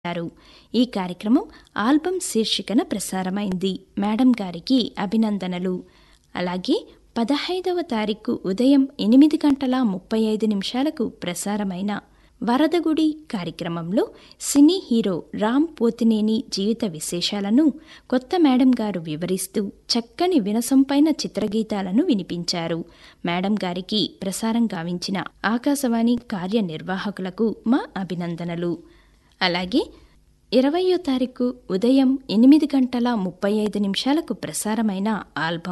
చేశారు ఈ కార్యక్రమం ఆల్బమ్ శీర్షికన ప్రసారమైంది మేడం గారికి అభినందనలు అలాగే పదహైదవ తారీఖు ఉదయం ఎనిమిది గంటల ముప్పై ఐదు నిమిషాలకు ప్రసారమైన వరదగుడి కార్యక్రమంలో సినీ హీరో రామ్ పోతినేని జీవిత విశేషాలను కొత్త మేడం గారు వివరిస్తూ చక్కని వినసొంపైన చిత్రగీతాలను వినిపించారు మేడం గారికి ప్రసారం గావించిన ఆకాశవాణి కార్యనిర్వాహకులకు మా అభినందనలు అలాగే ఇరవయో తారీఖు ఉదయం ఎనిమిది గంటల ముప్పై ఐదు నిమిషాలకు ప్రసారమైన ఆల్బం